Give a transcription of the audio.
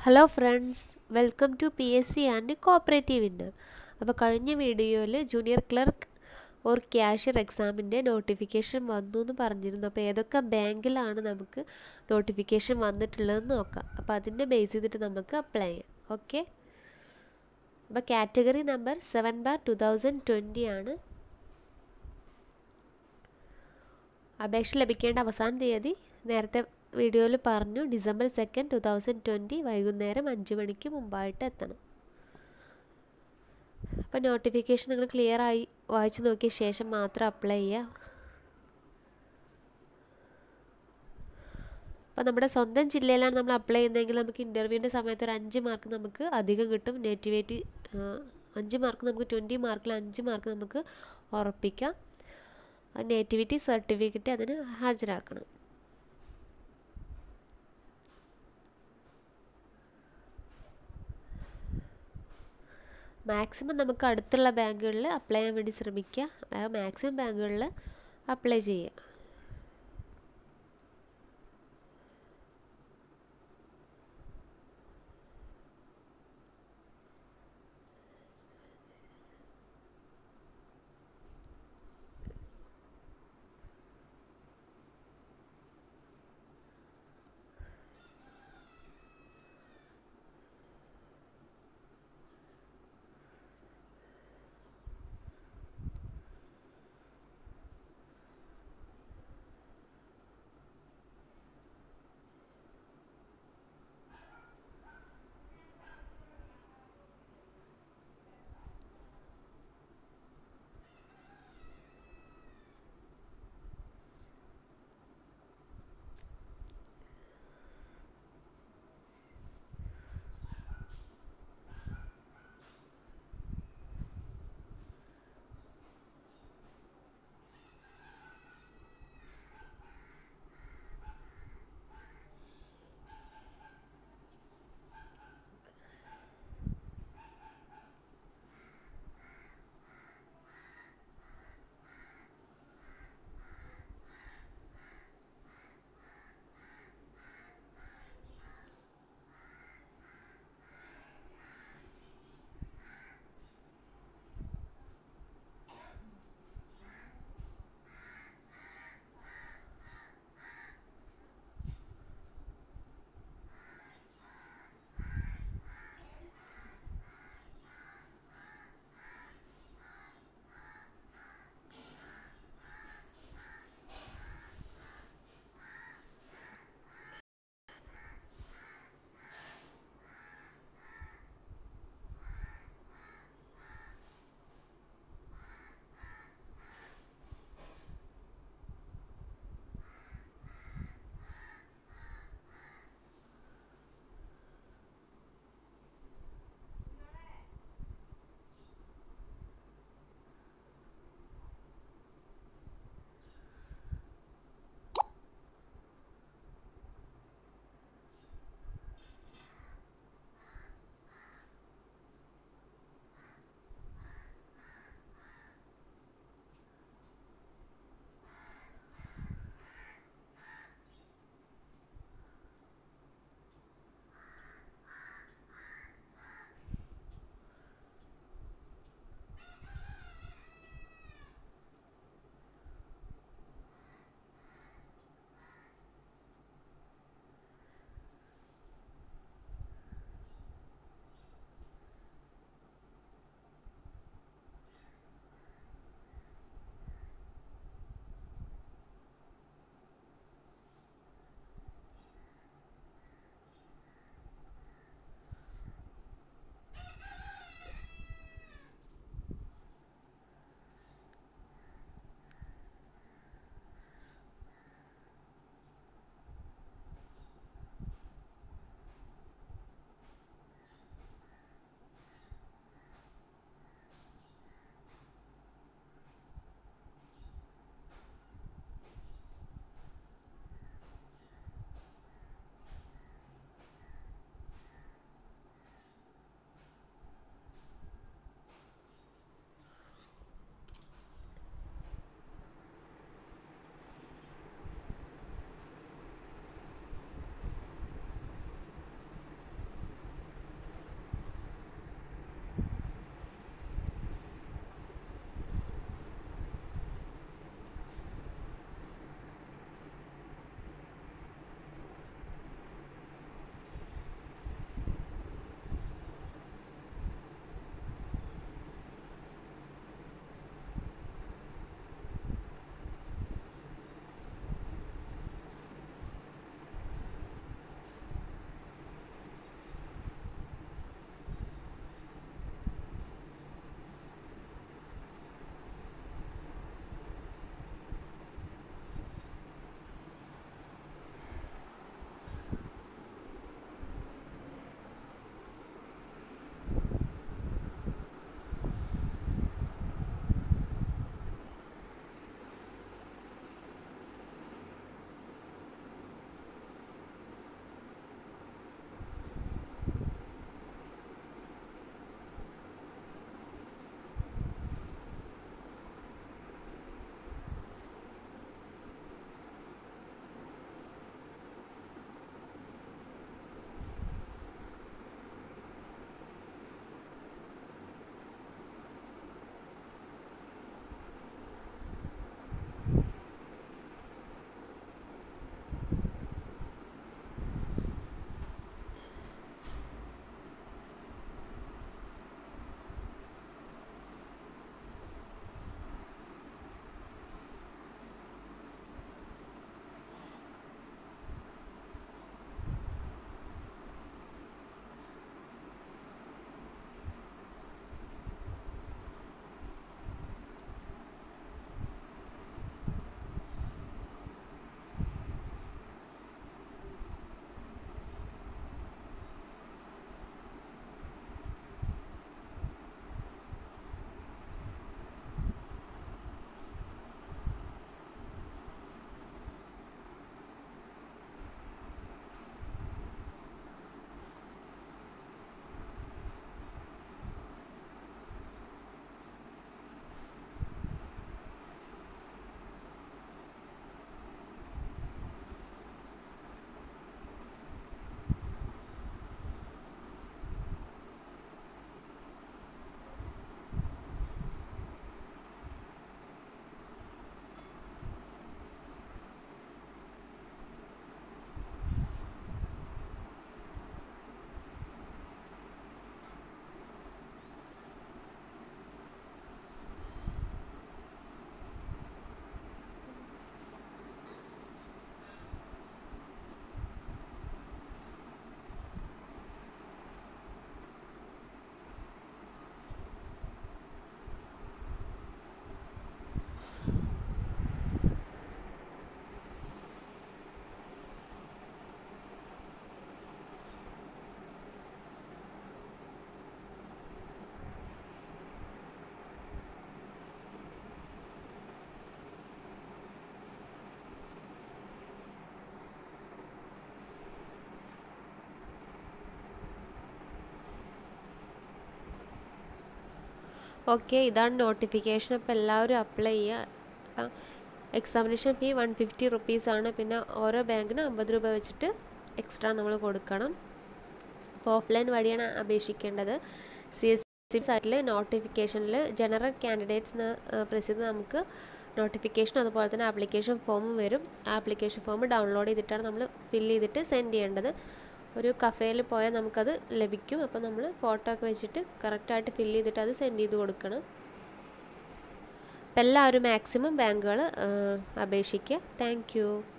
hello friends welcome to P S C and cooperative ഇന്നർ അപ്പോൾ കഴിഞ്ഞ വീഡിയോയിൽ ജൂനിയർ ക്ലർക്ക് ഓർ ക്യാഷ്യർ എക്സാമിൻ്റെ നോട്ടിഫിക്കേഷൻ വന്നു എന്ന് പറഞ്ഞിരുന്നു അപ്പോൾ ഏതൊക്കെ ബാങ്കിലാണ് നമുക്ക് നോട്ടിഫിക്കേഷൻ വന്നിട്ടുള്ളതെന്ന് നോക്കാം അപ്പോൾ അതിൻ്റെ ബേസ് ചെയ്തിട്ട് നമുക്ക് അപ്ലൈ ചെയ്യാം ഓക്കെ അപ്പോൾ category number seven bar two thousand twenty ആണ് അപേക്ഷ ലഭിക്കേണ്ട അവസാന തീയതി നേരത്തെ വീഡിയോയിൽ പറഞ്ഞു December second two thousand twenty വൈകുന്നേരം അഞ്ച് മണിക്ക് മുമ്പായിട്ട് എത്തണം അപ്പോൾ നോട്ടിഫിക്കേഷൻ നിങ്ങൾ ക്ലിയർ ആയി വായിച്ചു നോക്കിയ ശേഷം മാത്രം അപ്ലൈ ചെയ്യുക അപ്പോൾ നമ്മുടെ സ്വന്തം ജില്ലയിലാണ് നമ്മൾ അപ്ലൈ ചെയ്യുന്നതെങ്കിൽ നമുക്ക് ഇൻ്റർവ്യൂവിൻ്റെ സമയത്ത് ഒരു അഞ്ച് മാർക്ക് നമുക്ക് അധികം കിട്ടും നേറ്റിവേറ്റ് അഞ്ച് മാർക്ക് നമുക്ക് ട്വൻറ്റി മാർക്കിൽ അഞ്ച് മാർക്ക് നമുക്ക് ഉറപ്പിക്കാം നേറ്റിവിറ്റി സർട്ടിഫിക്കറ്റ് അതിന് ഹാജരാക്കണം മാക്സിമം നമുക്ക് അടുത്തുള്ള ബാങ്കുകളിൽ അപ്ലൈ ചെയ്യാൻ വേണ്ടി ശ്രമിക്കുക മാക്സിമം ബാങ്കുകളിൽ അപ്ലൈ ചെയ്യുക ഓക്കെ ഇതാണ് നോട്ടിഫിക്കേഷൻ അപ്പോൾ എല്ലാവരും അപ്ലൈ ചെയ്യുക എക്സാമിനേഷൻ ഫീ വൺ ഫിഫ്റ്റി റുപ്പീസാണ് പിന്നെ ഓരോ ബാങ്കിന് അമ്പത് രൂപ വെച്ചിട്ട് എക്സ്ട്രാ നമ്മൾ കൊടുക്കണം അപ്പോൾ ഓഫ്ലൈൻ വഴിയാണ് അപേക്ഷിക്കേണ്ടത് സി എസ് സി സൈറ്റിൽ നോട്ടിഫിക്കേഷനിൽ ജനറൽ കാൻഡിഡേറ്റ്സ് എന്ന് പ്രസ് ചെയ്ത് നമുക്ക് നോട്ടിഫിക്കേഷൻ അതുപോലെ തന്നെ ആപ്ലിക്കേഷൻ ഫോമും വരും ആ ആപ്ലിക്കേഷൻ ഫോം ഡൗൺലോഡ് ചെയ്തിട്ടാണ് നമ്മൾ ഫില്ല് ചെയ്തിട്ട് സെൻഡ് ചെയ്യേണ്ടത് ഒരു കഫേയിൽ പോയാൽ നമുക്കത് ലഭിക്കും അപ്പോൾ നമ്മൾ ഫോട്ടോ ഒക്കെ വെച്ചിട്ട് കറക്റ്റായിട്ട് ഫില്ല് ചെയ്തിട്ട് അത് സെൻഡ് ചെയ്ത് കൊടുക്കണം അപ്പം എല്ലാവരും മാക്സിമം ബാങ്കുകൾ അപേക്ഷിക്കുക താങ്ക്